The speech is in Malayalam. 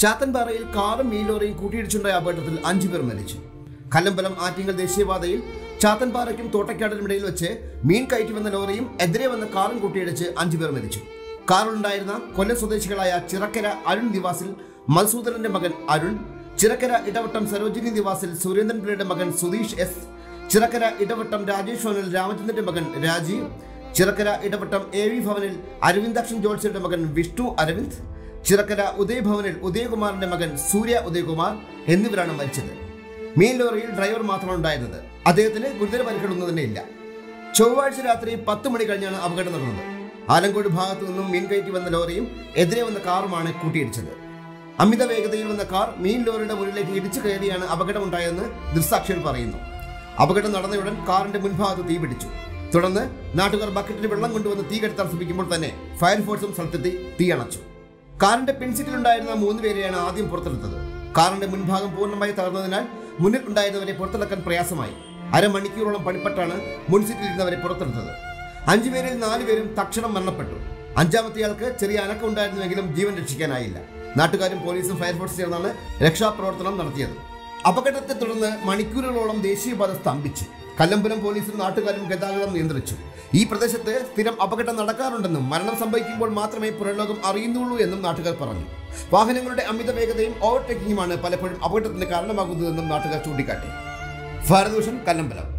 ചാത്തൻപാറയിൽ കാറും മീൻ ലോറിയും കൂട്ടിയിടിച്ചുണ്ടായ അപകടത്തിൽ അഞ്ചു പേർ മരിച്ചു കല്ലമ്പലം ആറ്റിങ്ങൽ ദേശീയപാതയിൽ ചാത്തൻപാറയ്ക്കും തോട്ടക്കാടിനും ഇടയിൽ വെച്ച് മീൻ കയറ്റി വന്ന ലോറിയും എതിരെ വന്ന കാറും കൂട്ടിയിടിച്ച് അഞ്ചു പേർ മരിച്ചു കാറിലുണ്ടായിരുന്ന കൊല്ലം സ്വദേശികളായ ചിറക്കര അരുൺ നിവാസിൽ മധുസൂദനന്റെ മകൻ അരുൺ ചിറക്കര ഇടവട്ടം സരോജിനി നിവാസിൽ സുരേന്ദ്രൻ പിള്ളയുടെ മകൻ സുധീഷ് എസ് ചിറക്കര ഇടവട്ടം രാജേഷ് ഭവനിൽ രാമചന്ദ്രന്റെ മകൻ രാജീവ് ചിറക്കര ഇടവട്ടം എ വി ഭവനിൽ അരവിന്ദാക്ഷൻ ജോത്സ്യയുടെ മകൻ വിഷ്ണു അരവിന്ദ് ചിറക്കര ഉദയഭവനിൽ ഉദയകുമാറിന്റെ മകൻ സൂര്യ ഉദയകുമാർ എന്നിവരാണ് മരിച്ചത് മീൻ ലോറിയിൽ ഡ്രൈവർ മാത്രമാണ് ഉണ്ടായിരുന്നത് അദ്ദേഹത്തിന് ഗുരുതര പരിക്കേടൊന്നും തന്നെ ഇല്ല ചൊവ്വാഴ്ച രാത്രി പത്ത് മണി കഴിഞ്ഞാണ് അപകടം നടന്നത് ആലങ്കോട് ഭാഗത്തു നിന്നും മീൻ കയറ്റി വന്ന ലോറിയും എതിരെ വന്ന കാറുമാണ് കൂട്ടിയിടിച്ചത് അമിത വേഗതയിൽ വന്ന കാർ മീൻ ലോറിയുടെ മുന്നിലേക്ക് ഇടിച്ചു കയറിയാണ് അപകടമുണ്ടായതെന്ന് ദൃക്സാക്ഷികൾ പറയുന്നു അപകടം നടന്നയുടൻ കാറിന്റെ മുൻഭാഗത്ത് തീ പിടിച്ചു തുടർന്ന് നാട്ടുകാർ ബക്കറ്റിൽ വെള്ളം കൊണ്ടുവന്ന് തീ കെടുത്താൻ ശ്രമിക്കുമ്പോൾ തന്നെ ഫയർഫോഴ്സും സ്ഥലത്തെത്തി തീ അണച്ചു കാറിന്റെ പിൻസീറ്റിലുണ്ടായിരുന്ന മൂന്ന് പേരെയാണ് ആദ്യം പുറത്തെടുത്തത് കാറിന്റെ മുൻഭാഗം പൂർണ്ണമായി തകർന്നതിനാൽ മുന്നിൽ ഉണ്ടായിരുന്നവരെ പുറത്തെടുക്കാൻ പ്രയാസമായി അരമണിക്കൂറോളം പണിപ്പെട്ടാണ് മുൻസീറ്റിലിരുന്നവരെ പുറത്തെടുത്തത് അഞ്ചുപേരിൽ നാലുപേരും തക്ഷണം മരണപ്പെട്ടു അഞ്ചാമത്തെയാൾക്ക് ചെറിയ അനക്കം ഉണ്ടായിരുന്നുവെങ്കിലും ജീവൻ രക്ഷിക്കാനായില്ല നാട്ടുകാരും പോലീസും ഫയർഫോഴ്സ് ചേർന്നാണ് രക്ഷാപ്രവർത്തനം നടത്തിയത് അപകടത്തെ തുടർന്ന് മണിക്കൂറുകളോളം ദേശീയപാത സ്തംഭിച്ചു കല്ലമ്പലം പോലീസും നാട്ടുകാരും ഗതാഗതം നിയന്ത്രിച്ചു ഈ പ്രദേശത്ത് സ്ഥിരം അപകടം നടക്കാറുണ്ടെന്നും മരണം സംഭവിക്കുമ്പോൾ മാത്രമേ പുറംലോകം അറിയുന്നുള്ളൂ എന്നും നാട്ടുകാർ പറഞ്ഞു വാഹനങ്ങളുടെ അമിത വേഗതയും ഓവർടേക്കിങ്ങുമാണ് പലപ്പോഴും അപകടത്തിന് കാരണമാകുന്നതെന്നും നാട്ടുകാർ ചൂണ്ടിക്കാട്ടി ഭാരതഭൂഷൺ കല്ലമ്പലം